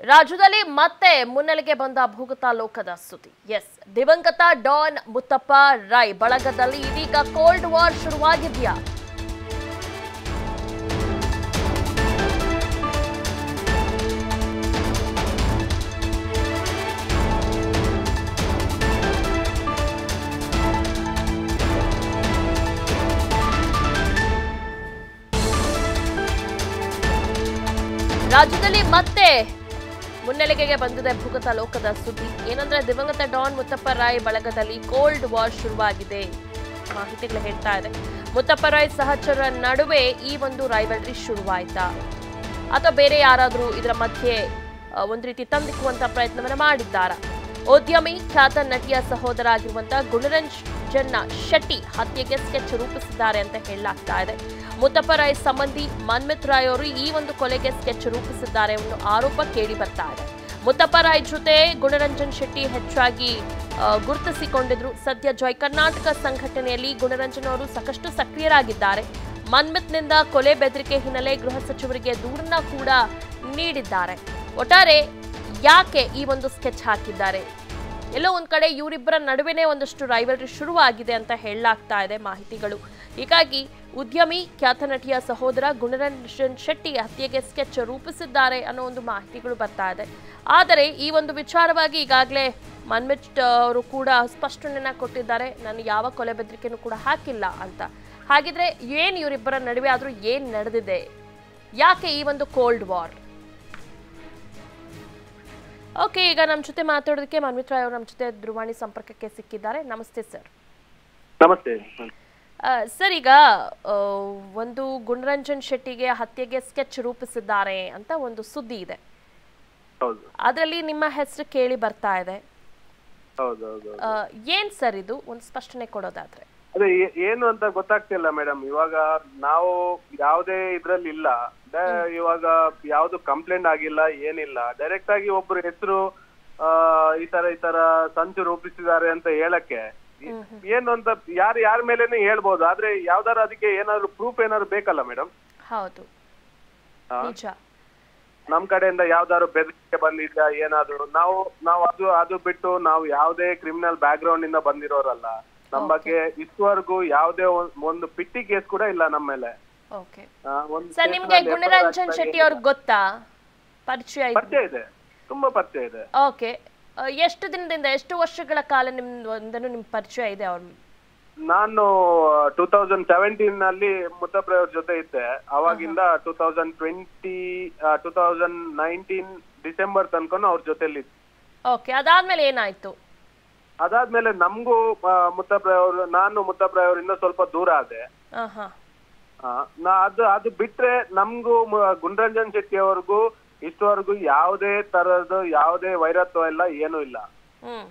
ರಾಜ್ಯದಲ್ಲಿ ಮತ್ತೆ ಮುನ್ನೆಲೆಗೆ ಬಂದ ಭೂಗತ ಲೋಕದ ಸುದ್ದಿ ಎಸ್ ದಿವಂಗತ ಡಾನ್ ಮುತ್ತಪ್ಪ ರೈ ಬಳಗದಲ್ಲಿ ಇದೀಗ ಕೋಲ್ಡ್ ವಾರ್ ಶುರುವಾಗಿದ್ಯಾ ರಾಜ್ಯದಲ್ಲಿ ಮತ್ತೆ ಮುನ್ನೆಲೆಗೆಗೆ ಬಂದಿದೆ ಭೂಗತ ಲೋಕದ ಸುದ್ದಿ ಏನಂದ್ರೆ ದಿವಂಗತ ಡಾನ್ ಮುತ್ತಪ್ಪ ರಾಯ್ ಬಳಗದಲ್ಲಿ ಕೋಲ್ಡ್ ವಾರ್ ಶುರುವಾಗಿದೆ ಮಾಹಿತಿಗಳು ಹೇಳ್ತಾ ಇದೆ ಮುತ್ತಪ್ಪ ರಾಯ್ ಸಹಚರ ನಡುವೆ ಈ ಒಂದು ರೈವಲ್ರಿ ಶುರುವಾಯ್ತಾ ಅಥವಾ ಬೇರೆ ಯಾರಾದರೂ ಇದರ ಮಧ್ಯೆ ಆ, ಒಂದು ರೀತಿ ತಂದಿಕ್ಕುವಂತ ಪ್ರಯತ್ನವನ್ನ ಮಾಡಿದ್ದಾರಾ ಉದ್ಯಮಿ ಖ್ಯಾತ ನಟಿಯ ಸಹೋದರ ಆಗಿರುವಂತಹ ಗುಣರಂಜನ್ ಶೆಟ್ಟಿ ಹತ್ಯೆಗೆ ಸ್ಕೆಚ್ ರೂಪಿಸಿದ್ದಾರೆ ಅಂತ ಹೇಳಲಾಗ್ತಾ ಇದೆ ಮುತ್ತಪ್ಪ ರಾಯ್ ಸಂಬಂಧಿ ಮನ್ಮಿತ್ ರಾಯ್ ಅವರು ಈ ಒಂದು ಕೊಲೆಗೆ ಸ್ಕೆಚ್ ರೂಪಿಸಿದ್ದಾರೆ ಅನ್ನೋ ಆರೋಪ ಕೇಳಿ ಬರ್ತಾ ಇದೆ ಮುತ್ತಪ್ಪ ರಾಯ್ ಜೊತೆ ಗುಣರಂಜನ್ ಶೆಟ್ಟಿ ಹೆಚ್ಚಾಗಿ ಆ, ಗುರುತಿಸಿಕೊಂಡಿದ್ರು ಸದ್ಯ ಜೈ ಕರ್ನಾಟಕ ಸಂಘಟನೆಯಲ್ಲಿ ಗುಣರಂಜನ್ ಅವರು ಸಾಕಷ್ಟು ಸಕ್ರಿಯರಾಗಿದ್ದಾರೆ ಮನ್ಮಿತ್ನಿಂದ ಕೊಲೆ ಬೆದರಿಕೆ ಹಿನ್ನೆಲೆ ಗೃಹ ಸಚಿವರಿಗೆ ದೂರನ್ನ ಕೂಡ ನೀಡಿದ್ದಾರೆ ಒಟ್ಟಾರೆ ಯಾಕೆ ಈ ಒಂದು ಸ್ಕೆಚ್ ಹಾಕಿದ್ದಾರೆ ಎಲ್ಲೋ ಒಂದ್ ಕಡೆ ಇವರಿಬ್ಬರ ನಡುವೆನೇ ಒಂದಷ್ಟು ರೈವಲ್ರಿ ಶುರುವಾಗಿದೆ ಅಂತ ಹೇಳಲಾಗ್ತಾ ಇದೆ ಮಾಹಿತಿಗಳು ಹೀಗಾಗಿ ಉದ್ಯಮಿ ಖ್ಯಾತ ನಟಿಯ ಸಹೋದರ ಗುಣರಂಜನ್ ಶೆಟ್ಟಿ ಹತ್ಯೆಗೆ ಸ್ಕೆಚ್ ರೂಪಿಸಿದ್ದಾರೆ ಅನ್ನೋ ಒಂದು ಮಾಹಿತಿಗಳು ಬರ್ತಾ ಇದೆ ಆದರೆ ಈ ಒಂದು ವಿಚಾರವಾಗಿ ಈಗಾಗಲೇ ಮನ್ಮಿಟ್ ಅವರು ಕೂಡ ಸ್ಪಷ್ಟನೆಯನ್ನ ಕೊಟ್ಟಿದ್ದಾರೆ ನಾನು ಯಾವ ಕೊಲೆ ಬೆದರಿಕೆನೂ ಕೂಡ ಹಾಕಿಲ್ಲ ಅಂತ ಹಾಗಿದ್ರೆ ಏನ್ ಇವರಿಬ್ಬರ ನಡುವೆ ಆದ್ರೂ ಏನ್ ನಡೆದಿದೆ ಯಾಕೆ ಈ ಒಂದು ಕೋಲ್ಡ್ ವಾರ್ ಓಕೆ ಈಗ ನಮ್ಮ ಜೊತೆ ಮಾತಾಡೋದಕ್ಕೆ ಮನ್ಮಿತ್ ರಾಯ್ ಅವರು ನಮ್ಮ ಜೊತೆ ದೂರವಾಣಿ ಸಂಪರ್ಕಕ್ಕೆ ಸಿಕ್ಕಿದ್ದಾರೆ ನಮಸ್ತೆ ಸರ್ ನಮಸ್ತೆ ಸರ್ ಈಗ ಆ, ಒಂದು ಗುಣರಂಜನ್ ಶೆಟ್ಟಿಗೆ ಹತ್ಯೆಗೆ ಸ್ಕೆಚ್ ರೂಪಿಸಿದ್ದಾರೆ ಅಂತ ಒಂದು ಸುದ್ದಿ ಇದೆ ಹೌದು ಅದರಲ್ಲಿ ನಿಮ್ಮ ಹೆಸರು ಕೇಳಿ ಬರ್ತಾ ಇದೆ ಹೌದು ಹೌದು ಆ, ಏನ್ ಸರ್ ಇದು ಒಂದು ಸ್ಪಷ್ಟನೆ ಕೊಡೋದಾದ್ರೆ ಅದೇ ಏ- ಏನು ಅಂತ ಗೊತ್ತಾಗ್ತಿಲ್ಲ ಮೇಡಮ್ ಇವಾಗ ನಾವು ಯಾವುದೇ ಇದ್ರಲ್ಲಿ ಇಲ್ಲ ಡ- ಇವಾಗ ಯಾವ್ದು ಕಂಪ್ಲೇಂಟ್ ಆಗಿಲ್ಲ ಏನಿಲ್ಲ ಡೈರೆಕ್ಟ್ ಆಗಿ ಒಬ್ರು ಹೆಸರು ಈ ತರ ಈ ತರ ಸಂಚು ರೂಪಿಸಿದ್ದಾರೆ ಅಂತ ಹೇಳಕ್ಕೆ ಈ- ಏನು ಅಂತ ಯಾರು ಯಾರ ಮೇಲೇನೆ ಹೇಳ್ಬೋದು ಆದ್ರೆ ಯಾವ್ದಾರು ಅದಕ್ಕೆ ಏನಾದ್ರು ಪ್ರೂಫ್ ಏನಾದ್ರು ಬೇಕಲ್ಲ ಮೇಡಮ್ ಹೌದು ನಿಜ ನಮ್ ಕಡೆಯಿಂದ ಯಾವ್ದಾದ್ರು ಬೆದರಿಕೆ ಬಂದಿದ್ಯಾ ಏನಾದ್ರು ನಾವು ನಾವು ಅದು ಅದು ಬಿಟ್ಟು ನಾವು ಯಾವುದೇ ಕ್ರಿಮಿನಲ್ ಬ್ಯಾಕ್ ಗ್ರೌಂಡ್ ಇಂದ ಬಂದಿರೋರಲ್ಲ ನಮ್ಮ ಬಗ್ಗೆ ಇಷ್ಟವರೆಗೂ ಯಾವುದೇ ಒಂದ್- ಒಂದು ಪಿಟ್ಟಿ ಕೇಸ್ ಕೂಡ ಇಲ್ಲ ನಮ್ಮ ಮೇಲೆ ಓಕೆ ಆ, ಒಂದ್ ಸರ್ case ನಿಮ್ಗೆ ನಲ್ಲಿ ಗುಣರಂಜನ್ FIR ಶೆಟ್ಟಿ ಅವ್ರಿಗೆ ಗೊತ್ತಾ ಪರಿಚಯ ಇದೆ ಪರಿಚಯ ಇದೆ ತುಂಬಾ ಪರಿಚಯ ಇದೆ ಓಕೆ ಎಷ್ಟು ದಿನದಿಂದ ಎಷ್ಟು ವರ್ಷಗಳ ಕಾಲ ನಿಮ್ ಒಂದನ್ನು ನಿಮ್ ಪರಿಚಯ ಇದೆ ಅವ್ರ ನಾನು ಟೂ ತೌಸಂಡ್ ಸೆವೆಂಟೀನ್ ನಲ್ಲಿ ಮುತ್ತಪ್ರೆ ಅವ್ರ ಜೊತೆ ಇದ್ದೆ ಅವಾಗಿಂದ two thousand twenty two thousand nineteen December ತನಕನು ಅವ್ರ ಜೊತೆಲಿ ಇದ್ದೆ. ಓಕೆ ಅದಾದ್ಮೇಲೆ ಏನಾಯ್ತು ಅದಾದ್ಮೇಲೆ ನಮಗೂ ಮುತ್ತಪ್ರೆ ಅವರು ನಾನು ಮುತ್ತಪ್ರೆ ಅವರಿಂದ ಸ್ವಲ್ಪ ದೂರ ಆದೆ ಹಾ ಹಾ ಆ, ನಾ ಅದು ಅದು ಬಿಟ್ರೆ ನಮ್ಗೂ ಮ- ಗುಂಡರಂಜನ್ ಶೆಟ್ಟಿ ಅವ್ರಿಗೂ ಇಷ್ಟವರೆಗೂ ಯಾವುದೇ ತರದ್ದು ಯಾವುದೇ ವೈರತ್ವ ಇಲ್ಲ ಏನೂ ಇಲ್ಲ ಹ್ಮ್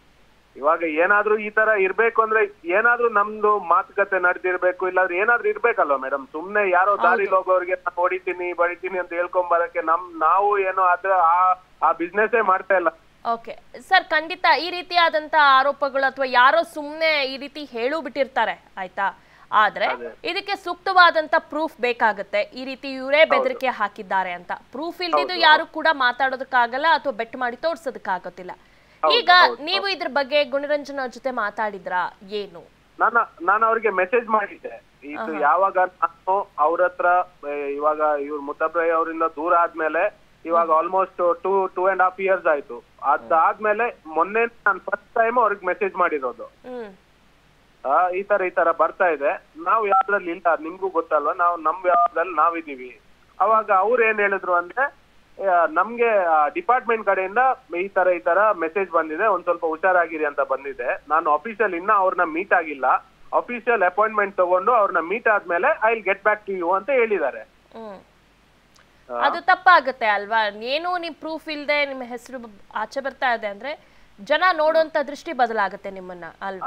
ಇವಾಗ ಏನಾದ್ರೂ ಈ ತರ ಇರ್ಬೇಕು ಅಂದ್ರೆ ಏನಾದ್ರೂ ನಮ್ದು ಮಾತುಕತೆ ನಡೆದಿರ್ಬೇಕು ಇಲ್ಲಾಂದ್ರೆ ಏನಾದ್ರೂ ಇರ್ಬೇಕಲ್ವಾ ಮೇಡಮ್ ಸುಮ್ನೆ ಯಾರೋ ದಾರಿ ಹೋಗೋರ್ಗೆ ನಾನು ಹೊಡಿತೀನಿ ಬಡಿತೀನಿ ಅಂತ ಹೇಳ್ಕೊಂಡ್ ಬರಕ್ಕೆ ನಮ್ ನಾವು ಏನೋ ಅದ್ರ ಆ ಆ ಬಿಸ್ನೆಸ್ಸೇ ಮಾಡ್ತಾ ಇಲ್ಲ ಓಕೆ ಸರ್ ಖಂಡಿತ ಈ ರೀತಿಯಾದಂತ ಆರೋಪಗಳು ಅಥವಾ ಯಾರೋ ಸುಮ್ಮನೆ ಈ ರೀತಿ ಹೇಳು ಬಿಟ್ಟಿರ್ತಾರೆ ಆಯ್ತಾ ಆದ್ರೆ ಇದಕ್ಕೆ ಸೂಕ್ತವಾದಂತ ಪ್ರೂಫ್ ಬೇಕಾಗುತ್ತೆ ಈ ರೀತಿ ಇವರೇ ಬೆದರಿಕೆ ಹಾಕಿದ್ದಾರೆ ಅಂತ ಪ್ರೂಫ್ ಇಲ್ದಿದ್ದು ಯಾರು ಕೂಡ ಮಾತಾಡೋದಕ್ಕಾಗಲ್ಲ ಅಥವಾ ಬೆಟ್ ಮಾಡಿ ತೋರ್ಸೋದಕ್ಕಾಗೋದಿಲ್ಲ ಈಗ ನೀವು ಇದ್ರ ಬಗ್ಗೆ ಗುಣರಂಜನ್ ಅವ್ರ ಜೊತೆ ಮಾತಾಡಿದ್ರಾ ಏನು ನಾನು ನಾನು ಅವ್ರಿಗೆ ಮೆಸೇಜ್ ಮಾಡಿದ್ದೆ ಇದು ಯಾವಾಗ ನಾನು ಅವ್ರ ಹತ್ರ ಏ, ಇವಾಗ ಇವ್ರ ಮುತ್ತಬ್ರಯ್ಯ ಅವರಿಂದ ದೂರ ಆದ್ಮೇಲೆ ಇವಾಗ almost two two and half years ಆಯ್ತು ಅದಾದ್ಮೇಲೆ ಮೊನ್ನೆ ನಾನು ಫಸ್ಟ್ ಟೈಮ್ ಅವ್ರಿಗೆ ಮೆಸೇಜ್ ಮಾಡಿರೋದು ಹ್ಮ್ ಆ, ಈ ತರ ಈ ತರ ಬರ್ತಾ ಇದೆ ನಾವು ಯಾವ್ದ್ರಲ್ಲಿ ಇಲ್ಲ ನಿಮ್ಗೂ ಗೊತ್ತಲ್ವಾ ನಾವು ನಮ್ ವ್ಯಾಪಾರದಲ್ಲಿ ನಾವಿದೀವಿ ಅವಾಗ ಅವ್ರು ಏನ್ ಹೇಳಿದ್ರು ಅಂದ್ರೆ ಆ, ನಮ್ಗೆ ಡಿಪಾರ್ಟ್ಮೆಂಟ್ ಕಡೆಯಿಂದ ಈ ತರ ಈ ತರ ಮೆಸೇಜ್ ಬಂದಿದೆ ಒಂದ್ ಸ್ವಲ್ಪ ಹುಷಾರಾಗಿರಿ ಅಂತ ಬಂದಿದೆ ನಾನು ಅಫಿಷಿಯಲ್ ಇನ್ನ ಅವ್ರನ್ನ ಮೀಟ್ ಆಗಿಲ್ಲ ಅಫಿಷಿಯಲ್ ಅಪಾಯಿಂಟ್ಮೆಂಟ್ ತಗೊಂಡು ಅವ್ರನ್ನ ಮೀಟ್ ಆದ್ಮೇಲೆ I will get back to you ಅಂತ ಹೇಳಿದ್ದಾರೆ ಹ್ಮ್ ಅದು ತಪ್ಪಾಗುತ್ತೆ ಅಲ್ವಾ ಏನು ನೀವು ಪ್ರೂಫ್ ಇಲ್ಲದೆ ನಿಮ್ಮ ಹೆಸರು ಆಚೆ ಬರ್ತಾ ಇದೆ ಅಂದ್ರೆ ಜನ ನೋಡುವಂತ ದೃಷ್ಟಿ ಬದಲಾಗುತ್ತೆ ನಿಮ್ಮನ್ನ ಅಲ್ವಾ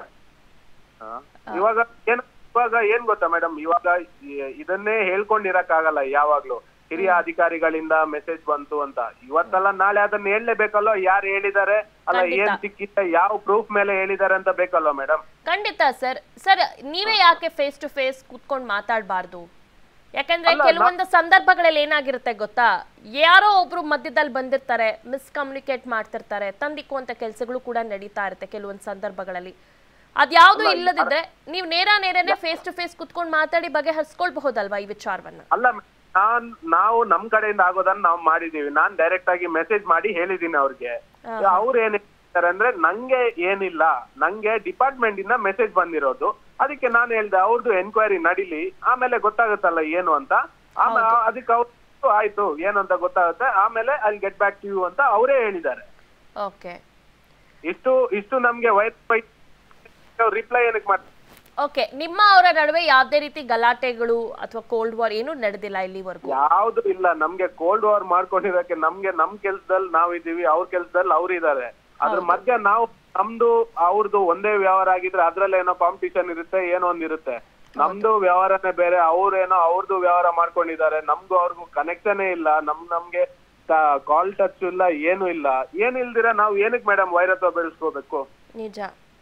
ಆ, ಇವಾಗ ಏನ್ ಇವಾಗ ಏನ್ ಗೊತ್ತಾ ಮೇಡಮ್ ಇವಾಗ ಈ- ಇದನ್ನೇ ಹೇಳ್ಕೊಂಡಿರಕ್ಕಾಗಲ್ಲ ಯಾವಾಗ್ಲೂ ಹಿರಿಯ ಅಧಿಕಾರಿಗಳಿಂದ ಮೆಸೇಜ್ ಬಂತು ಅಂತ ಇವತ್ತಲ್ಲ ನಾಳೆ ಅದನ್ನ ಹೇಳಲೇಬೇಕಲ್ವ ಯಾರು ಹೇಳಿದ್ದಾರೆ ಅಲ್ಲ ಏನ್ ಸಿಕ್ಕಿದೆ ಯಾವ ಪ್ರೂಫ್ ಮೇಲೆ ಹೇಳಿದ್ದಾರೆ ಅಂತ ಬೇಕಲ್ವ ಮೇಡಮ್ ಖಂಡಿತ ಸರ್ ಸರ್ ನೀವೇ ಯಾಕೆ ಫೇಸ್ ಟು ಫೇಸ್ ಕೂತ್ಕೊಂಡು ಮಾತಾಡಬಾರ್ದು ಯಾಕಂದ್ರೆ ಕೆಲವೊಂದು ಸಂದರ್ಭಗಳಲ್ಲಿ ಏನಾಗಿರುತ್ತೆ ಗೊತ್ತಾ ಯಾರೋ ಒಬ್ರು ಮಧ್ಯದಲ್ಲಿ ಬಂದಿರ್ತಾರೆ ಮಿಸ್ಕಮ್ಯುನಿಕೇಟ್ ಮಾಡ್ತಿರ್ತಾರೆ ತಂದಿಕ್ಕುವಂತ ಕೆಲಸಗಳು ಕೂಡ ನಡೀತಾ ಇರುತ್ತೆ ಕೆಲವೊಂದು ಸಂದರ್ಭಗಳಲ್ಲಿ ಅದ್ಯಾವುದು ಇಲ್ಲದಿದ್ರೆ ನೀವು ನೇರ ನೇರನೇ ಫೇಸ್ ಟು ಫೇಸ್ ಕುತ್ಕೊಂಡು ಮಾತಾಡಿ ಬಗೆಹರಿಸ್ಕೊಳ್ಬಹುದಲ್ವಾ ಈ ವಿಚಾರವನ್ನ ಅಲ್ಲ ನಾನ್ ನಾವು ನಮ್ ಕಡೆಯಿಂದ ಆಗೋದನ್ನ ನಾವು ಮಾಡಿದೀವಿ ನಾನ್ ಡೈರೆಕ್ಟ್ ಆಗಿ ಮೆಸೇಜ್ ಮಾಡಿ ಹೇಳಿದೀನಿ ಅವ್ರಿಗೆ ಅವ್ರು ಏನ್ ಹೇಳ್ತಾರೆ ಅಂದ್ರೆ ನಂಗೆ ಏನಿಲ್ಲ ನಂಗೆ ಡಿಪಾರ್ಟ್ಮೆಂಟ್ ಇಂದ ಮೆಸೇಜ್ ಬಂದಿರೋದು ಅದಕ್ಕೆ ನಾನು ಹೇಳ್ದೆ ಅವ್ರದ್ದು ಎನ್ಕ್ವೈರಿ ನಡೀಲಿ ಆಮೇಲೆ ಗೊತ್ತಾಗುತ್ತಲ್ಲ ಏನು ಅಂತ ಆಮೇಲೆ ಅದಕ್ಕೆ ಅವ್ರು ಆಯ್ತು ಏನು ಅಂತ ಗೊತ್ತಾಗುತ್ತೆ ಆಮೇಲೆ ಅಲ್ಲಿ ಗೆಟ್ ಬ್ಯಾಕ್ ಟು ಯು ಅಂತ ಅವರೇ ಹೇಳಿದ್ದಾರೆ ಓಕೆ ಇಷ್ಟು ಇಷ್ಟು ನಮ್ಗೆ ವೈಫೈ ರಿಪ್ಲೈ ಏನಕ್ಕೆ ಮಾಡ್ತಾರೆ ಓಕೆ ನಿಮ್ಮ ಅವರ ನಡುವೆ ಯಾವುದೇ ರೀತಿ ಗಲಾಟೆಗಳು ಅಥವಾ ಕೋಲ್ಡ್ ವಾರ್ ಏನೂ ನಡೆದಿಲ್ಲ ಇಲ್ಲಿವರೆಗೂ ಯಾವ್ದು ಇಲ್ಲ ನಮ್ಗೆ ಕೋಲ್ಡ್ ವಾರ್ ಮಾಡ್ಕೊಂಡಿರೋಕೆ ನಮ್ಗೆ ನಮ್ ಕೆಲ್ಸದಲ್ಲಿ ನಾವ್ ಇದೀವಿ ಅವ್ರ ಕೆಲ್ಸದಲ್ಲಿ ಅವ್ರು ಇದಾರೆ ಅದ್ರ ಮಧ್ಯ ನಾವು ನಮ್ದು ಅವ್ರದ್ದು ಒಂದೇ ವ್ಯವಹಾರ ಆಗಿದ್ರೆ ಅದ್ರಲ್ಲಿ ಏನೋ ಕಾಂಪಿಟಿಷನ್ ಇರುತ್ತೆ ಏನೋ ಒಂದ್ ಇರುತ್ತೆ ನಮ್ದು ವ್ಯವಹಾರನೇ ಬೇರೆ ಅವ್ರೇನೋ ಅವ್ರದ್ದು ವ್ಯವಹಾರ ಮಾಡ್ಕೊಂಡಿದ್ದಾರೆ ನಮ್ಗೂ ಅವ್ರಿಗೂ ಕನೆಕ್ಷನ್ ಇಲ್ಲ ನಮ್ ನಮ್ಗೆ ಕಾಲ್ ಟಚ್ ಇಲ್ಲ ಏನು ಇಲ್ಲ ಏನ್ ಇಲ್ದಿರ ನಾವ್ ಏನಕ್ ಮೇಡಮ್ ವೈರತ್ವ ಬೆಳೆಸ್ಕೋಬೇಕು ನಿಜ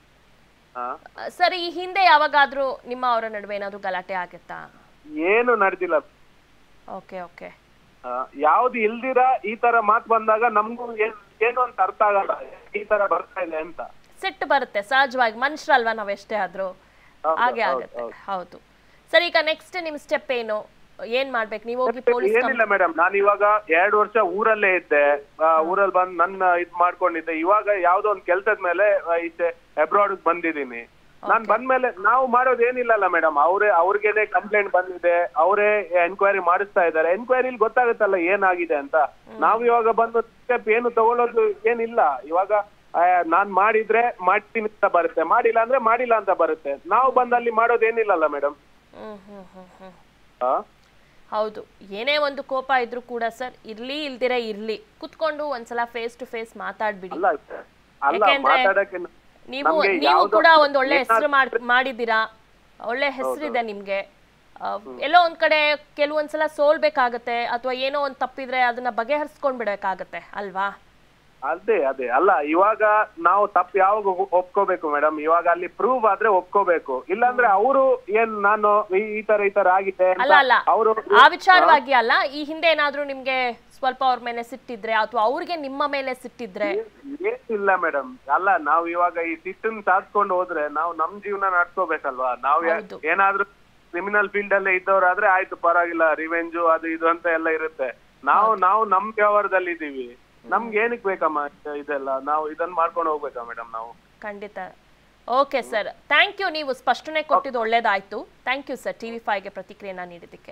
ಹಾ ಸರಿ ಈ ಹಿಂದೆ ಯಾವಾಗಾದ್ರೂ ನಿಮ್ಮ ಅವರ ನಡುವೆ ಏನಾದ್ರೂ ಗಲಾಟೆ ಆಗುತ್ತಾ ಏನು ನಡೆದಿಲ್ಲ ಓಕೆ ಓಕೆ ಆ, ಯಾವ್ದು ಇಲ್ದಿರ ಈ ತರ ಮಾತ್ ಬಂದಾಗ ನಮ್ಗೂ ಏನ್ ಏನು ಅಂತ ಅರ್ಥ ಆಗಲ್ಲ ಈ ತರ ಬರ್ತಾ ಇದೆ ಅಂತ ಸಿಟ್ಟು ಬರುತ್ತೆ ಸಹಜವಾಗಿ ಮನುಷ್ಯರಲ್ವಾ ನಾವ್ ಎಷ್ಟೇ ಆದ್ರೂ ಹೌದು, ಹಾಗೆ ಹೌದು, ಆಗುತ್ತೆ ಹೌದು ಸರಿ ಈಗ ನೆಕ್ಸ್ಟ್ ನಿಮ್ ಸ್ಟೆಪ್ ಏನು ಏನ್ ಮಾಡ್ಬೇಕು ನೀವು ಹೋಗಿ ಪೊಲೀಸ್ ಏನಿಲ್ಲ ಮೇಡಮ್ ನಾನು ಇವಾಗ ಎರಡು ವರ್ಷ ಊರಲ್ಲೇ ಇದ್ದೆ ಆ, ಊರಲ್ಲಿ ಬಂದ್ ನನ್ನ ಇದ್ ಮಾಡ್ಕೊಂಡಿದ್ದೆ ಇವಾಗ ಯಾವ್ದೋ ಒಂದ್ ಕೆಲ್ಸದ ಮೇಲೆ ಆ, ಈಚೆ ಅಬ್ರಾಡ್ ಬಂದಿದ್ದೀನಿ ನಾನ್ ಬಂದ್ಮೇಲೆ ನಾವು ಮಾಡೋದು ಏನಿಲ್ಲಲ್ಲ ಮೇಡಮ್ ಅವ್ರೇ ಅವ್ರಿಗೇನೆ ಕಂಪ್ಲೇಂಟ್ ಬಂದಿದೆ ಅವರೇ ಎನ್ಕ್ವೈರಿ ಮಾಡಿಸ್ತಾ ಇದ್ದಾರೆ ಎನ್ಕ್ವೈರಿಲಿ ಗೊತ್ತಾಗುತ್ತಲ್ಲ ಏನಾಗಿದೆ ಅಂತ ನಾವ್ ಇವಾಗ ಬಂದು ಸ್ಟೆಪ್ ಏನು ತಗೊಳ್ಳೋದು ಏನಿಲ್ಲ ಇವಾಗ ಆ, ನಾನ್ ಮಾಡಿದ್ರೆ ಮಾಡ್ತೀನಿ ಅಂತ ಬರುತ್ತೆ ಮಾಡಿಲ್ಲ ಅಂದ್ರೆ ಮಾಡಿಲ್ಲ ಅಂತ ಬರುತ್ತೆ ನಾವು ಬಂದಲ್ಲಿ ಮಾಡೋದು ಏನಿಲ್ಲಲ್ಲ ಮೇಡಮ್ ಹ್ಮ್ ಹ್ಮ್ ಹ್ಮ್ ಹ್ಮ್ ಆ ಹೌದು ಏನೇ ಒಂದು ಕೋಪ ಇದ್ರೂ ಕೂಡ ಸರ್ ಇರ್ಲಿ ಇಲ್ದಿರ ಇರ್ಲಿ ಕುತ್ಕೊಂಡು ಒಂದ್ಸಲ ಫೇಸ್ ಟು ಫೇಸ್ ಮಾತಾಡ್ಬಿಡಿ ಅಲ್ಲ ಅಲ್ಲ ಯಾಕೆಂದ್ರೆ ಮಾತಾಡಕ್ಕೆ ನ- ನೀವು ನಮ್ಗೆ ನೀವು ಯಾವ್ದೋ- ಕೂಡ ಒಂದ್ ಒಳ್ಳೆ ಹೆಸರು ಮಾಡಿದ್ದೀರಾ ಒಳ್ಳೆ ಹೆಸರಿದೆ ನಿಮ್ಗೆ ಆ, ಎಲ್ಲೋ ಒಂದ್ ಕಡೆ ಕೆಲವೊಂದ್ಸಲ ಸೋಲ್ಬೇಕಾಗತ್ತೆ ಅಥವಾ ಏನೋ ಒಂದ್ ತಪ್ಪಿದ್ರೆ ಅದನ್ನ ಬಗೆಹರಿಸ್ಕೊಂಡ್ ಬಿಡಬೇಕಾಗತ್ತೆ ಅಲ್ವಾ ಅದೇ ಅದೇ ಅಲ್ಲ ಇವಾಗ ನಾವು ತಪ್ಪು ಯಾವಾಗ ಒಪ್- ಒಪ್ಕೋಬೇಕು ಮೇಡಮ್ ಇವಾಗ ಅಲ್ಲಿ ಪ್ರೂವ್ ಆದ್ರೆ ಒಪ್ಕೋಬೇಕು ಇಲ್ಲಾಂದ್ರೆ ಅವರು ಏನ್ ನಾನು ಈ- ಈ ತರ ಈ ತರ ಆಗಿದೆ ಅಲ್ಲ ಅಲ್ಲ ಅವರು ಆ ವಿಚಾರವಾಗಿ ಅಲ್ಲ ಈ ಹಿಂದೆ ಏನಾದ್ರೂ ನಿಮ್ಗೆ ಸ್ವಲ್ಪ ಅವ್ರ ಮೇಲೆ ಸಿಟ್ಟಿದ್ರೆ ಅಥವಾ ಅವ್ರಿಗೆ ನಿಮ್ಮ ಮೇಲೆ ಸಿಟ್ಟಿದ್ರೆ ಏನಿಲ್ಲ ಮೇಡಮ್ ಅಲ್ಲ ನಾವು ಇವಾಗ ಈ ಸಿಸ್ಟಮ್ ಸಾಧಿಸ್ಕೊಂಡು ಹೋದ್ರೆ ನಾವು ನಮ್ ಜೀವನ ನಡ್ಸ್ಕೋಬೇಕಲ್ವಾ ನಾವು ಯಾ- ಹೌದು. ಏನಾದ್ರೂ ಕ್ರಿಮಿನಲ್ ಫೀಲ್ಡ್ ಅಲ್ಲೇ ಇದ್ದವರಾದ್ರೆ ಆಯ್ತು ಪರವಾಗಿಲ್ಲ ರಿವೆಂಜು ಅದು ಇದು ಅಂತ ಎಲ್ಲ ಇರುತ್ತೆ ನಾವು ನಾವು ನಮ್ ವ್ಯವಹಾರದಲ್ಲಿ ಇದೀವಿ ನಮ್ಗೆ ಏನಕ್ ಬೇಕಮ್ಮ ಇದ್- ಇದೆಲ್ಲ ನಾವು ಇದನ್ನ ಮಾಡ್ಕೊಂಡು ಹೋಗ್ಬೇಕಾ ಮೇಡಮ್ ನಾವು ಖಂಡಿತ ಓಕೆ ಸರ್ ಥ್ಯಾಂಕ್ ಯು ನೀವು ಸ್ಪಷ್ಟನೆ ಕೊಟ್ಟಿದ್ದು ಒಳ್ಳೇದಾಯ್ತು thank you sir T V ಫೈವ್ಗೆ ಪ್ರತಿಕ್ರಿಯೆನ ನೀಡಿದ್ದಕ್ಕೆ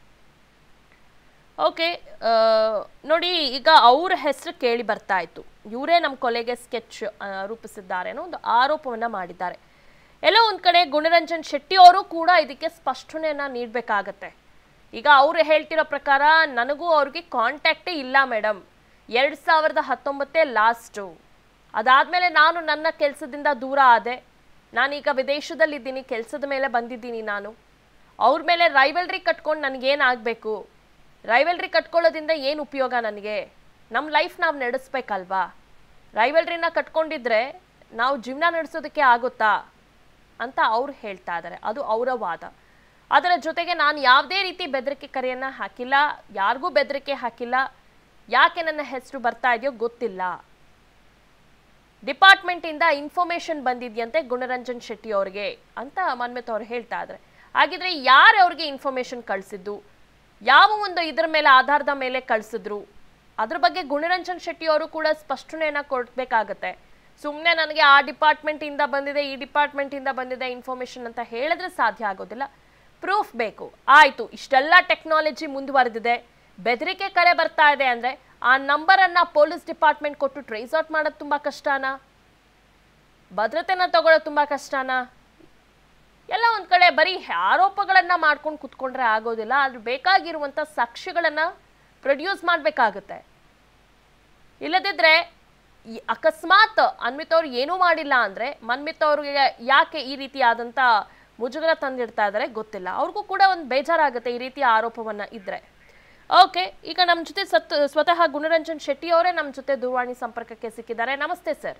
ಓಕೆ ನೋಡಿ ಈಗ ಅವ್ರ ಹೆಸರು ಕೇಳಿ ಬರ್ತಾ ಇತ್ತು ಇವರೇ ನಮ್ಮ ಕೊಲೆಗೆ ಸ್ಕೆಚ್ ರೂಪಿಸಿದ್ದಾರೆ ಅನ್ನೋ ಒಂದು ಆರೋಪವನ್ನ ಮಾಡಿದ್ದಾರೆ ಎಲ್ಲೋ ಒಂದ್ ಕಡೆ ಗುಣರಂಜನ್ ಶೆಟ್ಟಿ ಅವರು ಕೂಡ ಇದಕ್ಕೆ ಸ್ಪಷ್ಟನೆಯನ್ನ ನೀಡಬೇಕಾಗತ್ತೆ ಈಗ ಅವ್ರು ಹೇಳ್ತಿರೋ ಪ್ರಕಾರ ನನಗೂ ಅವ್ರಿಗೆ ಕಾಂಟ್ಯಾಕ್ಟೇ ಇಲ್ಲ ಮೇಡಮ್ ಎರಡು ಸಾವಿರದ ಹತ್ತೊಂಬತ್ತೇ ಲಾಸ್ಟು ಅದಾದ್ಮೇಲೆ ನಾನು ನನ್ನ ಕೆಲಸದಿಂದ ದೂರ ಆದೆ ನಾನೀಗ ವಿದೇಶದಲ್ಲಿದ್ದೀನಿ ಕೆಲಸದ ಮೇಲೆ ಬಂದಿದ್ದೀನಿ ನಾನು ಅವ್ರ ಮೇಲೆ ರೈವಲ್ರಿ ಕಟ್ಕೊಂಡು ನನಗೇನಾಗಬೇಕು ರೈವಲ್ರಿ ಕಟ್ಕೊಳ್ಳೋದ್ರಿಂದ ಏನು ಉಪಯೋಗ ನನಗೆ ನಮ್ಮ ಲೈಫ್ ನಾವು ನಡೆಸ್ಬೇಕಲ್ವಾ ರೈವಲ್ರಿನ ಕಟ್ಕೊಂಡಿದ್ರೆ ನಾವು ಜೀವನ ನಡೆಸೋದಕ್ಕೆ ಆಗುತ್ತಾ ಅಂತ ಅವ್ರು ಹೇಳ್ತಾ ಇದ್ದಾರೆ ಅದು ಅವರ ವಾದ ಅದರ ಜೊತೆಗೆ ನಾನು ಯಾವುದೇ ರೀತಿ ಬೆದರಿಕೆ ಕರೆಯನ್ನ ಹಾಕಿಲ್ಲ ಯಾರಿಗೂ ಬೆದರಿಕೆ ಹಾಕಿಲ್ಲ ಯಾಕೆ ನನ್ನ ಹೆಸರು ಬರ್ತಾ ಇದೆಯೋ ಗೊತ್ತಿಲ್ಲ ಡಿಪಾರ್ಟ್ಮೆಂಟ್ ಇಂದ ಇನ್ಫಾರ್ಮೇಶನ್ ಬಂದಿದ್ಯಂತೆ ಗುಣರಂಜನ್ ಶೆಟ್ಟಿ ಅವ್ರಿಗೆ ಅಂತ ಮನ್ಮಿತ್ ಅವ್ರು ಹೇಳ್ತಾ ಇದ್ದಾರೆ ಹಾಗಿದ್ರೆ ಯಾರು ಅವ್ರಿಗೆ ಇನ್ಫಾರ್ಮೇಶನ್ ಕಳಿಸಿದ್ದು ಯಾವ ಒಂದು ಇದರ ಮೇಲೆ ಆಧಾರದ ಮೇಲೆ ಕಳಿಸಿದ್ರು ಅದ್ರ ಬಗ್ಗೆ ಗುಣರಂಜನ್ ಶೆಟ್ಟಿ ಅವರು ಕೂಡ ಸ್ಪಷ್ಟನೆಯನ್ನ ಕೊಡ್ಬೇಕಾಗತ್ತೆ ಸುಮ್ಮನೆ ನನಗೆ ಆ ಡಿಪಾರ್ಟ್ಮೆಂಟ್ ಇಂದ ಬಂದಿದೆ ಈ ಡಿಪಾರ್ಟ್ಮೆಂಟ್ ಇಂದ ಬಂದಿದೆ ಇನ್ಫಾರ್ಮೇಶನ್ ಅಂತ ಹೇಳಿದ್ರೆ ಸಾಧ್ಯ ಆಗೋದಿಲ್ಲ ಪ್ರೂಫ್ ಬೇಕು ಆಯ್ತು ಇಷ್ಟೆಲ್ಲ ಟೆಕ್ನಾಲಜಿ ಮುಂದುವರೆದಿದೆ ಬೆದರಿಕೆ ಕರೆ ಬರ್ತಾ ಇದೆ ಅಂದ್ರೆ ಆ ನಂಬರ್ ಅನ್ನ ಪೊಲೀಸ್ ಡಿಪಾರ್ಟ್ಮೆಂಟ್ ಕೊಟ್ಟು ಟ್ರೇಸ್ ಔಟ್ ಮಾಡೋದು ತುಂಬಾ ಕಷ್ಟನಾ ಭದ್ರತೆನ ತಗೊಳ್ಳೋದು ತುಂಬಾ ಕಷ್ಟನಾ ಎಲ್ಲ ಒಂದ್ ಕಡೆ ಬರೀ ಆರೋಪಗಳನ್ನ ಮಾಡ್ಕೊಂಡು ಕುತ್ಕೊಂಡ್ರೆ ಆಗೋದಿಲ್ಲ ಅದ್ರ ಬೇಕಾಗಿರುವಂತ ಸಾಕ್ಷಿಗಳನ್ನ ಪ್ರೊಡ್ಯೂಸ್ ಮಾಡ್ಬೇಕಾಗತ್ತೆ ಇಲ್ಲದಿದ್ರೆ ಈ ಅಕಸ್ಮಾತ್ ಅನ್ವಿತ್ ಅವ್ರು ಏನೂ ಮಾಡಿಲ್ಲ ಅಂದ್ರೆ ಮನ್ಮಿತ್ ಅವ್ರಿಗೆ ಯಾಕೆ ಈ ರೀತಿಯಾದಂತ ಮುಜುಗರ ತಂದಿಡ್ತಾ ಇದ್ದಾರೆ ಗೊತ್ತಿಲ್ಲ ಅವ್ರಿಗೂ ಕೂಡ ಒಂದು ಬೇಜಾರಾಗುತ್ತೆ ಈ ರೀತಿಯ ಆರೋಪವನ್ನ ಇದ್ರೆ ಓಕೆ ಈಗ ನಮ್ಮ ಜೊತೆ ಸತ್ ಸ್ವತಃ ಗುಣರಂಜನ್ ಶೆಟ್ಟಿ ಅವರೇ ನಮ್ಮ ಜೊತೆ ದೂರವಾಣಿ ಸಂಪರ್ಕಕ್ಕೆ ಸಿಕ್ಕಿದ್ದಾರೆ ನಮಸ್ತೆ ಸರ್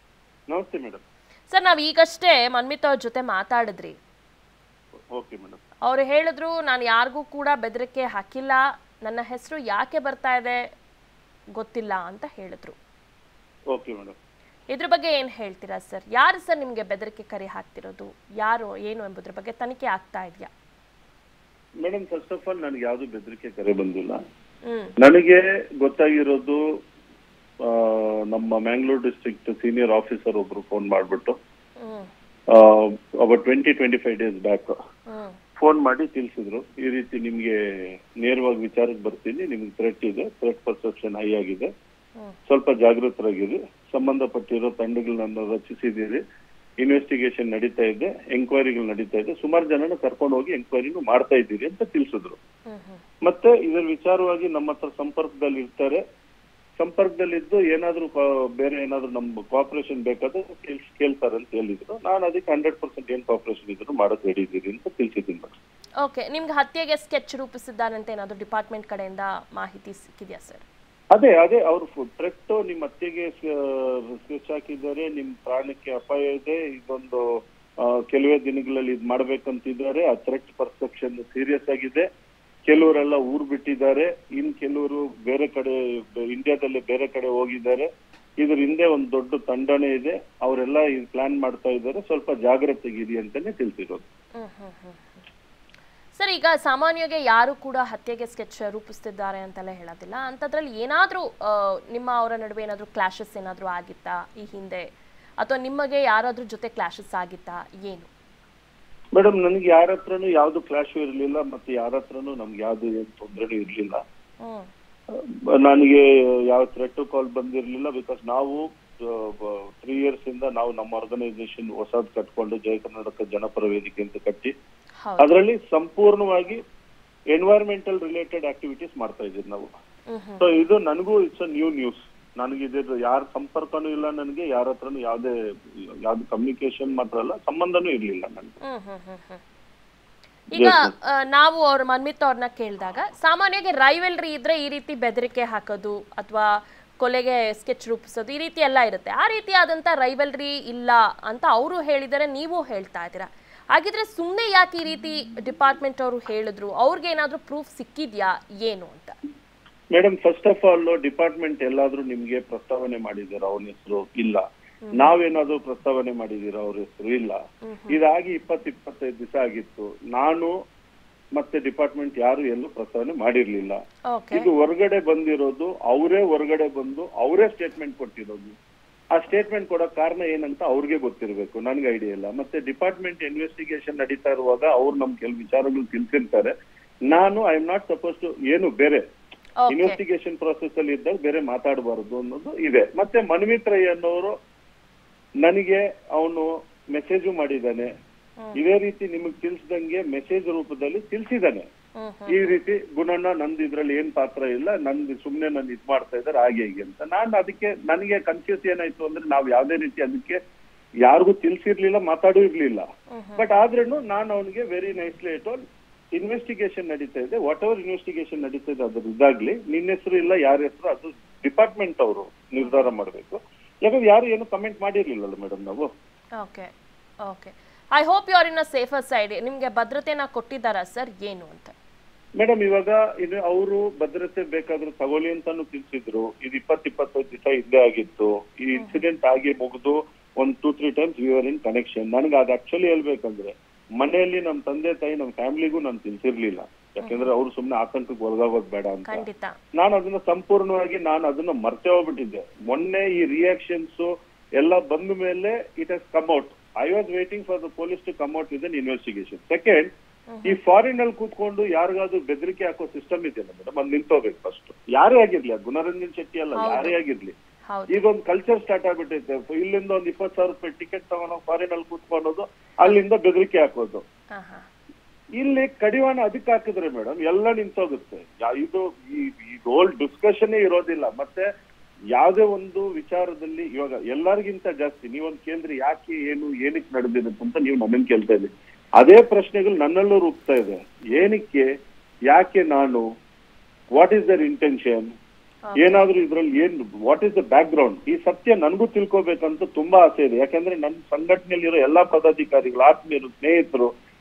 ನಮಸ್ತೆ ಮೇಡಮ್ ಸರ್ ನಾವು ಈಗಷ್ಟೇ ಮನ್ಮಿತ್ ಅವ್ರ ಜೊತೆ ಮಾತಾಡಿದ್ರಿ ಓಕೆ ಮೇಡಮ್ ಅವರು ಹೇಳಿದ್ರು ನಾನು ಯಾರಿಗೂ ಕೂಡ ಬೆದರಿಕೆ ಹಾಕಿಲ್ಲ ನನ್ನ ಹೆಸರು ಯಾಕೆ ಬರ್ತಾ ಇದೆ ಗೊತ್ತಿಲ್ಲ ಅಂತ ಹೇಳಿದ್ರು ಓಕೆ ಮೇಡಮ್ ಇದ್ರ ಬಗ್ಗೆ ಏನು ಹೇಳ್ತೀರಾ ಸರ್ ಯಾರು ಸರ್ ನಿಮಗೆ ಬೆದರಿಕೆ ಕರೆ ಹಾಕ್ತಿರೋದು ಯಾರು ಏನು ಎಂಬುದ್ರ ಬಗ್ಗೆ ತನಿಖೆ ಆಗ್ತಾ ಇದೆಯಾ ಮೇಡಮ್ ಫಸ್ಟ್ ಆಫ್ ಆಲ್ ನನಗೆ ಯಾವ್ದು ಬೆದರಿಕೆ ಕರೆ ಬಂದಿಲ್ಲ ಹ್ಮ್ ನನಗೆ ಗೊತ್ತಾಗಿರೋದು ಆ, ನಮ್ಮ ಮ್ಯಾಂಗ್ಳೂರ್ ಡಿಸ್ಟ್ರಿಕ್ಟ್ ಸೀನಿಯರ್ ಆಫೀಸರ್ ಒಬ್ರು ಫೋನ್ ಮಾಡ್ಬಿಟ್ಟು hmm about twenty twenty five days back hmm phone ಮಾಡಿ ತಿಳಿಸಿದ್ರು ಈ ರೀತಿ ನಿಮ್ಗೆ ನೇರವಾಗಿ ವಿಚಾರಕ್ಕೆ ಬರ್ತೀನಿ ನಿಮ್ಗೆ ಥ್ರೆಟ್ ಇದೆ ಥ್ರೆಟ್ ಪರ್ಸೆಪ್ಷನ್ ಹೈ ಆಗಿದೆ ಹ್ಮ್ ಸ್ವಲ್ಪ ಜಾಗೃತರಾಗಿರಿ ಸಂಬಂಧಪಟ್ಟಿರೋ ತಂಡಗಳನ್ನ ರಚಿಸಿದ್ದೀರಿ ಇನ್ವೆಸ್ಟಿಗೇಷನ್ ನಡೀತಾ ಇದೆ ಎಂಕ್ವೈರಿಗಳು ನಡೀತಾ ಇದೆ ಸುಮಾರು ಜನನ ಕರ್ಕೊಂಡು ಹೋಗಿ ಎಂಕ್ವೈರಿನೂ ಮಾಡ್ತಾ ಇದ್ದೀರಿ ಅಂತ ತಿಳಿಸಿದ್ರು ಹ್ಮ್ ಹ್ಮ್ ಮತ್ತೆ ಇದರ ವಿಚಾರವಾಗಿ ನಮ್ಮ ಹತ್ರ ಸಂಪರ್ಕದಲ್ಲಿ ಇರ್ತಾರೆ ಸಂಪರ್ಕದಲ್ಲಿದ್ದು ಏನಾದ್ರೂ ಕಾ- ಬೇರೆ ಏನಾದ್ರೂ ನಮ್ ಕೋಆಪರೇಷನ್ ಬೇಕಾದ್ರೆ ಕೇಳ್- ಕೇಳ್ತಾರೆ ಅಂತ ಹೇಳಿದ್ರು ನಾನು ಅದಕ್ಕೆ ಹಂಡ್ರೆಡ್ ಪರ್ಸೆಂಟ್ ಏನ್ ಕೋಆಪರೇಷನ್ ಇದ್ರು ಮಾಡೋದು ರೆಡಿ ಇದ್ದೀರಿ ಅಂತ ತಿಳಿಸಿದ್ದೀನಿ ಮೇಡಮ್ ಓಕೆ ನಿಮ್ಗೆ ಹತ್ಯೆಗೆ ಸ್ಕೆಚ್ ರೂಪಿಸಿದ್ದಾರಂತೆ ಏನಾದರೂ ಡಿಪಾರ್ಟ್ಮೆಂಟ್ ಕಡೆಯಿಂದ ಮಾಹಿತಿ ಸಿಕ್ಕಿದೆಯಾ ಸರ್ ಅದೇ ಅದೇ ಅವ್ರು ಥ್ರೆಟ್ ನಿಮ್ಮ ಅತ್ತೆಗೆ ಸ್ಕೆಚ್ ಹಾಕಿದ್ದಾರೆ ನಿಮ್ ಪ್ರಾಣಕ್ಕೆ ಅಪಾಯ ಇದೆ ಇದೊಂದು ಆ, ಕೆಲವೇ ದಿನಗಳಲ್ಲಿ ಇದು ಮಾಡ್ಬೇಕಂತಿದ್ದಾರೆ ಆ ಥ್ರೆಟ್ ಪರ್ಸೆಪ್ಷನ್ ಸೀರಿಯಸ್ ಆಗಿದೆ ಕೆಲವರೆಲ್ಲ ಊರ್ ಬಿಟ್ಟಿದ್ದಾರೆ ಇನ್ ಕೆಲವರು ಬೇರೆ ಕಡೆ ಇಂಡಿಯಾದಲ್ಲಿ ಬೇರೆ ಕಡೆ ಹೋಗಿದ್ದಾರೆ ಇದ್ರ ಹಿಂದೆ ಒಂದು ದೊಡ್ಡ ತಂಡನೇ ಇದೆ ಅವರೆಲ್ಲ ಇದು ಪ್ಲಾನ್ ಮಾಡ್ತಾ ಇದ್ದಾರೆ ಸ್ವಲ್ಪ ಜಾಗ್ರತೆಗಿರಿ ಅಂತಾನೆ ತಿಳಿಸಿರೋದು ಹ್ಮ್ ಹ್ಮ್ ಹ್ಮ್ ಹ್ಮ್. ಸರ್ ಈಗ ಸಾಮಾನ್ಯವಾಗಿ ಯಾರು ಕೂಡ ಹತ್ಯೆಗೆ ಸ್ಕೆಚ್ ರೂಪಿಸ್ತಿದ್ದಾರೆ ಅಂತೆಲ್ಲ ಹೇಳೋದಿಲ್ಲ ಅಂಥದ್ರಲ್ಲಿ ಏನಾದರೂ ನಿಮ್ಮ ಅವರ ನಡುವೆ ಏನಾದರೂ ಕ್ಲಾಶಸ್ ಏನಾದರೂ ಆಗಿತ್ತಾ ಈ ಹಿಂದೆ ಅಥವಾ ನಿಮಗೆ ಯಾರಾದ್ರೂ ಜೊತೆ ಕ್ಲಾಶಸ್ ಆಗಿತ್ತಾ ಏನು ಮೇಡಮ್ ನನಗೆ ಯಾರ ಹತ್ರನೂ ಯಾವ್ದು ಕ್ಲಾಶು ಇರಲಿಲ್ಲ ಮತ್ತೆ ಯಾರ ಹತ್ರನೂ ನಮ್ಗೆ ಯಾವ್ದು ಏನು ತೊಂದರೆನೂ ಇರಲಿಲ್ಲ ಹ್ಮ್ ನನಗೆ ಯಾವ ಥ್ರೆಟ್ ಕಾಲ್ ಬಂದಿರಲಿಲ್ಲ ಬಿಕಾಸ್ ನಾವು ತ್ರೀ ಇಯರ್ಸ್ ಇಂದ ನಾವು ನಮ್ಮ ಆರ್ಗನೈಸೇಷನ್ ಹೊಸದ್ ಕಟ್ಕೊಂಡು ಜಯ ಕರ್ನಾಟಕ ಜನಪರ ವೇದಿಕೆ ಅಂತ ಕಟ್ಟಿ ಹೌದು ಅದರಲ್ಲಿ ಸಂಪೂರ್ಣವಾಗಿ ಎನ್ವೈರ್ಮೆಂಟಲ್ ರಿಲೇಟೆಡ್ ಆಕ್ಟಿವಿಟೀಸ್ ಮಾಡ್ತಾ ಇದ್ದೀವಿ ನಾವು ಹ್ಮ್ ಹ್ಮ್ ಸೊ ಇದು ನನಗೂ ಇಟ್ಸ್ ಅ ನ್ಯೂ ನ್ಯೂಸ್ ನನಗೆ ಇದ್ರ ಯಾರ ಸಂಪರ್ಕನೂ ಇಲ್ಲ ನನಗೆ ಯಾರ ಹತ್ರನೂ ಯಾವ್ದೇ ಯಾವ್ದು ಕಮ್ಯುನಿಕೇಶನ್ ಮಾತ್ರ ಅಲ್ಲ ಸಂಬಂಧನೂ ಇರ್ಲಿಲ್ಲ ನನಗೆ ಹ್ಮ್ ಹ್ಮ್ ಹ್ಮ್ ಹ್ಮ್. ಈಗ ಆ, ನಾವು ಅವ್ರ ಮನ್ಮಿತ್ ಅವ್ರನ್ನ ಕೇಳಿದಾಗ ಸಾಮಾನ್ಯವಾಗಿ ರೈವೆಲ್ರಿ ಇದ್ರೆ ಈ ರೀತಿ ಬೆದರಿಕೆ ಹಾಕೋದು ಅಥವಾ ಕೊಲೆಗೆ ಸ್ಕೆಚ್ ರೂಪಿಸೋದು ಈ ರೀತಿ ಎಲ್ಲ ಇರುತ್ತೆ ಆ ರೀತಿಯಾದಂಥ ರೈವಲ್ರಿ ಇಲ್ಲ ಅಂತ ಅವರು ಹೇಳಿದರೆ ನೀವು ಹೇಳ್ತಾ ಇದ್ದೀರಾ ಹಾಗಿದ್ರೆ ಸುಮ್ಮನೆ ಯಾಕೆ ಈ ರೀತಿ ಡಿಪಾರ್ಟ್ಮೆಂಟ್ ಅವರು ಹೇಳಿದ್ರು ಅವ್ರಿಗೆ ಏನಾದರೂ ಪ್ರೂಫ್ ಸಿಕ್ಕಿದ್ಯಾ ಏನು ಅಂತ madam first of all department ಎಲ್ಲಾದ್ರೂ ನಿಮ್ಗೆ ಪ್ರಸ್ತಾವನೆ ಮಾಡಿದಾರ ಅವನ ಹೆಸರು ಇಲ್ಲ ನಾವೇನಾದ್ರೂ ಪ್ರಸ್ತಾವನೆ ಮಾಡಿದೀರ ಅವ್ರ ಹೆಸರು ಇಲ್ಲ ಇದಾಗಿ ಇಪ್ಪತ್ ಇಪ್ಪತ್ತೈದು ದಿವಸ ಆಗಿತ್ತು ನಾನು ಮತ್ತೆ ಡಿಪಾರ್ಟ್ಮೆಂಟ್ ಯಾರು ಎಲ್ಲೂ ಪ್ರಸ್ತಾವನೆ ಮಾಡಿರ್ಲಿಲ್ಲ ಓಕೆ ಇದು ಹೊರಗಡೆ ಬಂದಿರೋದು ಅವರೇ ಹೊರಗಡೆ ಬಂದು ಅವರೇ ಸ್ಟೇಟ್ಮೆಂಟ್ ಕೊಟ್ಟಿರೋದು ಆ ಸ್ಟೇಟ್ಮೆಂಟ್ ಕೊಡೋ ಕಾರಣ ಏನಂತ ಅವ್ರಿಗೆ ಗೊತ್ತಿರಬೇಕು ನನ್ಗೆ ಐಡಿಯಾ ಇಲ್ಲ ಮತ್ತೆ ಡಿಪಾರ್ಟ್ಮೆಂಟ್ ಇನ್ವೆಸ್ಟಿಗೇಷನ್ ನಡೀತಾ ಇರುವಾಗ ಅವ್ರು ನಮ್ ಕೆಲವು ವಿಚಾರಗಳು ತಿಳ್ಸಿರ್ತಾರೆ ನಾನು I am not suppose to ಏನು ಬೇರೆ ಓಕೆ ಇನ್ವೆಸ್ಟಿಗೇಷನ್ ಪ್ರೊಸೆಸ್ ಅಲ್ಲಿ ಇದ್ದಾಗ ಬೇರೆ ಮಾತಾಡಬಾರದು ಅನ್ನೋದು ಇದೆ ಮತ್ತೆ ಮನ್ಮಿತ್ರಯ್ಯ ಅನ್ನೋರು ನನಗೆ ಅವನು ಮೆಸೇಜು ಮಾಡಿದ್ದಾನೆ ಇದೇ ರೀತಿ ನಿಮಗ್ ತಿಳಿಸ್ದಂಗೆ ಮೆಸೇಜ್ ರೂಪದಲ್ಲಿ ತಿಳಿಸಿದ್ದಾನೆ ಹ್ಮ್ ಈ ರೀತಿ ಗುಣಣ್ಣ ನಂದು ಇದ್ರಲ್ಲಿ ಏನ್ ಪಾತ್ರ ಇಲ್ಲ ನಂದು ಸುಮ್ನೆ ನಾನು ಇದ್ ಮಾಡ್ತಾ ಇದ್ದಾರೆ ಹಾಗೆ ಹೀಗೆ ಅಂತ ನಾನು ಅದಕ್ಕೆ ನನಗೆ ಕನ್ಫ್ಯೂಸ್ ಏನಾಯ್ತು ಅಂದ್ರೆ ನಾವ್ ಯಾವ್ದೇ ರೀತಿ ಅದಕ್ಕೆ ಯಾರಿಗೂ ತಿಳಿಸಿರ್ಲಿಲ್ಲ ಮಾತಾಡೂ ಇರ್ಲಿಲ್ಲ ಬಟ್ ಆದ್ರೂ ನಾನು ಅವನಿಗೆ ವೆರಿ ನೈಸ್ಲಿ ಇಟ್ಟು ಇನ್ವೆಸ್ಟಿಗೇಷನ್ ನಡೀತಾ ಇದೆ ವಾಟ್ ಎವರ್ ಇನ್ವೆಸ್ಟಿಗೇಷನ್ ನಡೀತಾ ಇದೆ ಅದ್ರ ಇದಾಗ್ಲಿ ನಿನ್ನ ಹೆಸರು ಇಲ್ಲ ಯಾರ ಹೆಸರು ಅದು ಡಿಪಾರ್ಟ್ಮೆಂಟ್ ಅವರು ನಿರ್ಧಾರ ಮಾಡ್ಬೇಕು ಯಾಕಂದ್ರೆ ಯಾರು ಏನು ಕಮೆಂಟ್ ಮಾಡಿರ್ಲಿಲ್ಲಲ್ಲ ಮೇಡಮ್ ನಾವು okay okay I hope you are in a safer side ನಿಮಗೆ ಭದ್ರತೆನ ಕೊಟ್ಟಿದ್ದಾರಾ ಸರ್ ಏನು ಅಂತ ಮೇಡಮ್ ಇವಾಗ ಇದು ಅವರು ಭದ್ರತೆ ಬೇಕಾದ್ರೂ ತಗೊಳ್ಳಿ ಅಂತಾನು ತಿಳಿಸಿದ್ರು ಇದು ಇಪ್ಪತ್ ಇಪ್ಪತ್ತೈದು ದಿವಸ ಹಿಂದೆ ಆಗಿತ್ತು ಈ ಇನ್ಸಿಡೆಂಟ್ ಆಗಿ ಮುಗಿದು ಒಂದ್ ಟೂ ತ್ರೀ ಟೈಮ್ಸ್ ವಿವರ್ ಇನ್ ಕನೆಕ್ಷನ್ ನನಗೆ ಅದು ಆಕ್ಚುಲಿ ಹೇಳ್ಬೇಕಂದ್ರೆ ಮನೆಯಲ್ಲಿ ನಮ್ ತಂದೆ ತಾಯಿ ನಮ್ ಫ್ಯಾಮಿಲಿಗೂ ನಾನು ತಿಳಿಸಿರ್ಲಿಲ್ಲ ಯಾಕಂದ್ರೆ ಅವ್ರು ಸುಮ್ನೆ ಆತಂಕಕ್ಕೆ ಒಳಗಾಗೋದ್ ಬೇಡ ಅಂತ ಖಂಡಿತ ನಾನು ಅದನ್ನ ಸಂಪೂರ್ಣವಾಗಿ ನಾನು ಅದನ್ನ ಮರ್ತೆ ಹೋಗ್ಬಿಟ್ಟಿದ್ದೆ ಮೊನ್ನೆ ಈ ರಿಯಾಕ್ಷನ್ಸ್ ಎಲ್ಲ ಬಂದ ಮೇಲೆ it has come out I was waiting for the police to come out with an investigation second ಈ ಫಾರಿನ್ ಅಲ್ಲಿ ಕೂತ್ಕೊಂಡು ಯಾರಿಗಾದ್ರೂ ಬೆದರಿಕೆ ಹಾಕೋ ಸಿಸ್ಟಮ್ ಇದೆಯಲ್ಲ ಮೇಡಮ್ ಅದು ನಿಂತೋಗ್ಬೇಕು ಫಸ್ಟ್ ಯಾರೇ ಆಗಿರ್ಲಿ ಅದು ಗುಣರಂಜನ್ ಶೆಟ್ಟಿ ಅಲ್ಲ ಯಾರೇ ಆಗಿರ್ಲಿ ಹೌದು ಈಗ ಒಂದು ಕಲ್ಚರ್ ಸ್ಟಾರ್ಟ್ ಆಗ್ಬಿಟ್ಟೈತೆ ಇಲ್ಲಿಂದ ಒಂದ್ ಇಪ್ಪತ್ ಸಾವಿರ ರೂಪಾಯಿ ಟಿಕೆಟ್ ತಗೊಂಡು ಫಾರಿನ್ ಅಲ್ಲಿ ಕೂತ್ಕೊಳ್ಳೋದು ಅಲ್ಲಿಂದ ಬೆದರಿಕೆ ಹಾಕೋದು ಹಾಂ ಹಾಂ ಇಲ್ಲಿ ಕಡಿವಾಣ ಅದಕ್ಕೆ ಹಾಕಿದ್ರೆ ಮೇಡಮ್ ಎಲ್ಲ ನಿಂತೋಗುತ್ತೆ ಯಾ- ಇದು ಈ ಹೋಲ್ ಡಿಸ್ಕಷನ್ ಇರೋದಿಲ್ಲ ಮತ್ತೆ ಯಾವ್ದೇ ಒಂದು ವಿಚಾರದಲ್ಲಿ ಇವಾಗ ಎಲ್ಲರಿಗಿಂತ ಜಾಸ್ತಿ ನೀವೊಂದು ಕೇಂದ್ರ ಯಾಕೆ ಏನು ಏನಕ್ಕೆ ನಡೆದಿರುತ್ತೆ ಅಂತ ನೀವು ನನ್ನನ್ನು ಕೇಳ್ತಾ ಇದ್ದೀವಿ ಅದೇ ಪ್ರಶ್ನೆಗಳು ನನ್ನಲ್ಲೂ ರೂಪ್ತಾ ಇದೆ ಏನಕ್ಕೆ ಯಾಕೆ ನಾನು ವಾಟ್ ಈಸ್ ದರ್ ಇಂಟೆನ್ಷನ್ ಏನಾದ್ರೂ ಇದ್ರಲ್ಲಿ ಏನ್ what is the background ಈ ಸತ್ಯ ನನಗೂ ತಿಳ್ಕೊಬೇಕಂತ ತುಂಬಾ ಆಸೆ ಇದೆ ಯಾಕಂದ್ರೆ ನನ್ನ ಸಂಘಟನೆಯಲ್ಲಿರೋ ಎಲ್ಲಾ ಪದಾಧಿಕಾರಿಗಳು ಆತ್ಮೀಯರು ಸ್ನೇಹಿತರು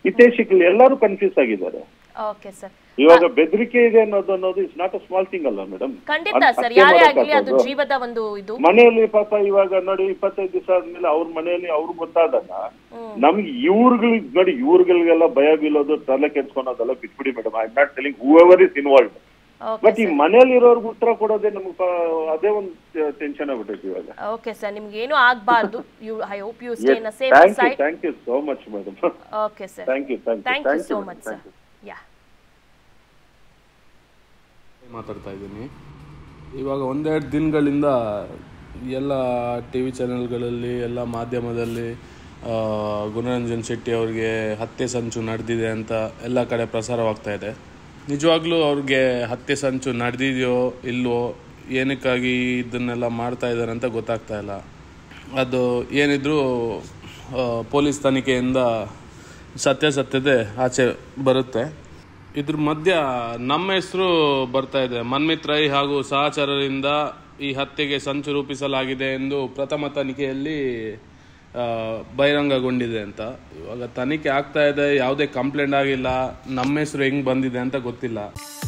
ಹಿತೈಷಿಗಳು ಎಲ್ಲರೂ ಕನ್ಫ್ಯೂಸ್ ಆಗಿದ್ದಾರೆ ಓಕೆ ಸರ್ ಇವಾಗ ಬೆದರಿಕೆ ಇದೆ ಅನ್ನೋದು ಅನ್ನೋದು it's not a small thing ಅಲ್ಲ ಮೇಡಮ್ ಖಂಡಿತ ಸರ್ ಯಾರೇ ಆಗ್ಲಿ ಅದು ಜೀವದ ಒಂದು ಇದು ಮನೆಯಲ್ಲಿ ಪಾಪ ಇವಾಗ ನೋಡಿ ಇಪ್ಪತ್ತೈದು ದಿವಸ ಆದ್ಮೇಲೆ ಅವ್ರ ಮನೆಯಲ್ಲಿ ಅವ್ರು ಗೊತ್ತಾದಾಗ ನಮ್ಗೆ ಇವ್ರುಗಳಿಗೆ ನೋಡಿ ಇವ್ರುಗಳಿಗೆಲ್ಲ ಭಯ ಬೀಳೋದು ತಲೆ ಕೆಡ್ಸ್ಕೊಳೋದೆಲ್ಲ ಬಿಟ್ಬಿಡಿ madam I not telling whoever is involve okay but ಈ ಮನೆಯಲ್ಲಿ ಇರೋರ್ಗೆ ಉತ್ತರ ಕೊಡೋದೇ ನಮ್ಗೆ ಅದೇ ಒಂದು ಟೆನ್ಷನ್ ಆಗ್ಬಿಟ್ಟೈತಿ ಇವಾಗ ಓಕೆ ಸರ್ ನಿಮ್ಗೆ ಏನು ಆಗ್ಬಾರ್ದು you I hope you stay in a safe thank you side thank you so much madam okay sir thank you thank you thank you so much sir ಯಾ ಮಾತಾಡ್ತಾ ಇದ್ದೀನಿ ಇವಾಗ ಒಂದೆರಡು ದಿನಗಳಿಂದ ಎಲ್ಲ ಟಿ ವಿ ಚಾನೆಲ್ಗಳಲ್ಲಿ ಎಲ್ಲ ಮಾಧ್ಯಮದಲ್ಲಿ ಆ, ಗುಣರಂಜನ್ ಶೆಟ್ಟಿ ಅವ್ರಿಗೆ ಹತ್ಯೆ ಸಂಚು ನಡೆದಿದೆ ಅಂತ ಎಲ್ಲ ಕಡೆ ಪ್ರಸಾರವಾಗ್ತಾ ಇದೆ ನಿಜವಾಗ್ಲೂ ಅವ್ರಿಗೆ ಹತ್ಯೆ ಸಂಚು ನಡೆದಿದೆಯೋ ಇಲ್ವೋ ಏನಕ್ಕಾಗಿ ಇದನ್ನೆಲ್ಲ ಮಾಡ್ತಾ ಇದ್ದಾರೆ ಅಂತ ಗೊತ್ತಾಗ್ತಾ ಇಲ್ಲ ಅದು ಏನಿದ್ರು ಆ, ಪೊಲೀಸ್ ತನಿಖೆಯಿಂದ ಸತ್ಯಾಸತ್ಯತೆ ಆಚೆ ಬರುತ್ತೆ ಇದ್ರ ಮಧ್ಯ ನಮ್ಮ ಹೆಸರು ಬರ್ತಾ ಇದೆ ಮನ್ಮಿತ್ ರೈ ಹಾಗೂ ಸಹಚರರಿಂದ ಈ ಹತ್ಯೆಗೆ ಸಂಚು ರೂಪಿಸಲಾಗಿದೆ ಎಂದು ಪ್ರಥಮ ತನಿಖೆಯಲ್ಲಿ ಆ, ಬಹಿರಂಗಗೊಂಡಿದೆ ಅಂತ ಇವಾಗ ತನಿಖೆ ಆಗ್ತಾ ಇದೆ ಯಾವುದೇ ಕಂಪ್ಲೇಂಟ್ ಆಗಿಲ್ಲ ನಮ್ಮ ಹೆಸರು ಹೆಂಗ್ ಬಂದಿದೆ ಅಂತ ಗೊತ್ತಿಲ್ಲ